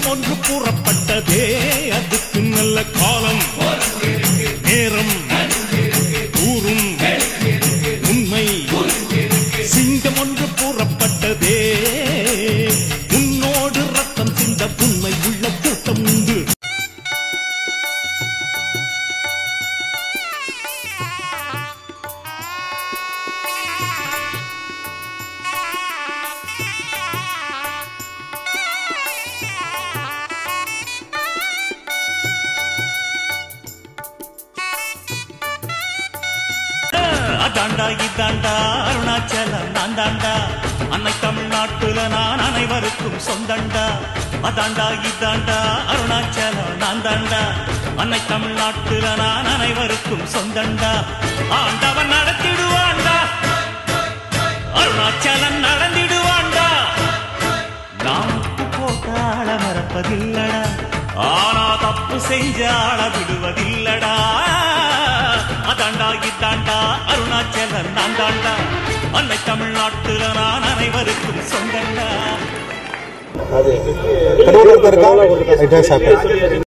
ஒன்று கூறப்பட்டதே அதுக்கு நல்ல காலம் நேரம் கூறும் உண்மை சிங்கம் ஒன்று கூறப்பட்டதே உன்னோடு ரத்தம் சிந்த உண்மை உள்ள கூட்டம் உண்டு அதாண்டா இதாண்டா அருணாச்சலம் நான் தாண்டா அன்னை தமிழ்நாட்டுல நான் அனைவருக்கும் சொந்தண்டா அதாண்டா இதாண்டா அருணாச்சலம் நான் தாண்டா அன்னை தமிழ்நாட்டுல நான் அனைவருக்கும் சொந்தண்டா ஆண்டவன் நடத்திடுவாண்டா அருணாச்சலம் நடந்திடுவாண்டா நாம் உப்பு போட்டாள மறப்பதில்லடா ஆனா தப்பு செஞ்சாள விடுவதில்லடா அதாண்டா இதாண்டா அருணாச்சலன் நான் தாண்டா அன்னை தமிழ்நாட்டுல நான் அனைவருக்கும் சொந்தண்டா கடவுள் ஒருத்தர் இருக்கா இதான் சாப்பிட்டு